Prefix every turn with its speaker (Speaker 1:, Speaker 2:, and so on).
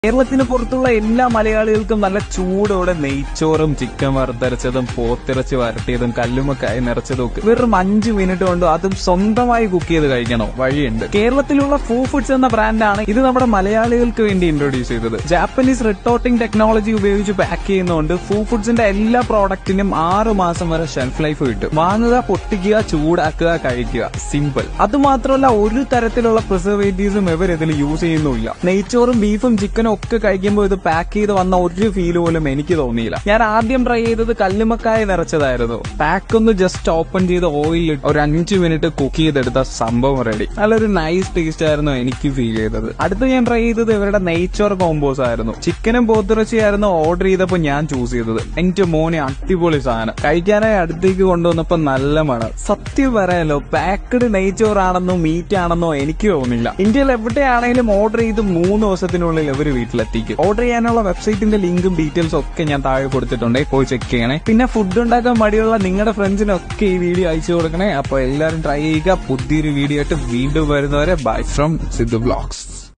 Speaker 1: കേരളത്തിന് പുറത്തുള്ള എല്ലാ മലയാളികൾക്കും നല്ല ചൂടോടെ നെയ്ച്ചോറും ചിക്കൻ വറുത്തരച്ചതും പോത്തിറച്ചി വരട്ടിയതും കല്ലുമക്കായി നിറച്ചതും ഒക്കെ വെറും അഞ്ച് മിനിറ്റ് കൊണ്ട് അതും സ്വന്തമായി കുക്ക് ചെയ്ത് കഴിക്കണോ വഴിയുണ്ട് കേരളത്തിലുള്ള ഫൂ ഫുഡ്സ് എന്ന ബ്രാൻഡാണ് ഇത് നമ്മുടെ മലയാളികൾക്ക് വേണ്ടി ഇൻട്രൊഡ്യൂസ് ചെയ്തത് ജാപ്പനീസ് റിട്ടോട്ടിംഗ് ടെക്നോളജി ഉപയോഗിച്ച് പാക്ക് ചെയ്യുന്നതുകൊണ്ട് ഫൂ ഫുഡ്സിന്റെ എല്ലാ പ്രോഡക്റ്റിനും ആറ് മാസം വരെ ഷെൽഫ് ലൈഫ് കിട്ടും വാങ്ങുക പൊട്ടിക്കുക ചൂടാക്കുക കഴിക്കുക സിമ്പിൾ അത് മാത്രമല്ല ഒരു തരത്തിലുള്ള പ്രിസർവേറ്റീവ്സും ഇവർ ഇതിൽ യൂസ് ചെയ്യുന്നുമില്ല നെയ്ച്ചോറും ബീഫും ചിക്കനും ഒക്കെ കഴിക്കുമ്പോൾ ഇത് പാക്ക് ചെയ്ത് വന്ന ഒരു ഫീൽ പോലും എനിക്ക് തോന്നിയില്ല ഞാൻ ആദ്യം ട്രൈ ചെയ്തത് കല്ലുമക്കായ നിറച്ചതായിരുന്നു പാക്ക് ഒന്ന് ജസ്റ്റ് ഓപ്പൺ ചെയ്ത് ഓയിൽ ഒരു അഞ്ച് മിനിറ്റ് കുക്ക് ചെയ്തെടുത്ത സംഭവം റെഡി നല്ലൊരു നൈസ് ടേസ്റ്റ് ആയിരുന്നു എനിക്ക് ഫീൽ ചെയ്തത് അടുത്ത് ഞാൻ ട്രൈ ചെയ്തത് ഇവരുടെ നെയ്ച്ചോർ കോമ്പോസ് ആയിരുന്നു ചിക്കനും പോത്തിറച്ചിയായിരുന്നു ഓർഡർ ചെയ്തപ്പോൾ ഞാൻ ചൂസ് ചെയ്തത് എന്റെ മോനെ അടിപൊളി സാധനം കഴിക്കാനായി അടുത്തേക്ക് കൊണ്ടുവന്നപ്പോ നല്ല മണം സത്യം പറയാലോ പാക്കഡ് നെയ്ച്ചോറാണെന്നോ മീറ്റ് ആണെന്നോ എനിക്ക് തോന്നില്ല ഇന്ത്യയിൽ എവിടെയാണെങ്കിലും ഓർഡർ ചെയ്ത് മൂന്ന് ദിവസത്തിനുള്ളിൽ ഇവർ വീട്ടിലെത്തിക്കും ഓർഡർ ചെയ്യാനുള്ള വെബ്സൈറ്റിന്റെ ലിങ്കും ഡീറ്റെയിൽസും ഒക്കെ ഞാൻ താഴെ കൊടുത്തിട്ടുണ്ട് പോയി ചെക്ക് ചെയ്യണേ പിന്നെ ഫുഡ് ഉണ്ടാക്കാൻ മടിയുള്ള നിങ്ങളുടെ ഫ്രണ്ട്സിനൊക്കെ ഈ വീഡിയോ അയച്ചു കൊടുക്കണേ അപ്പൊ എല്ലാവരും ട്രൈ ചെയ്യുക പുതിയൊരു വീഡിയോ ആയിട്ട് വീണ്ടും വരുന്നവരെ ബൈ ഫ്രം സിദ്ധു ബ്ലോഗ്സ്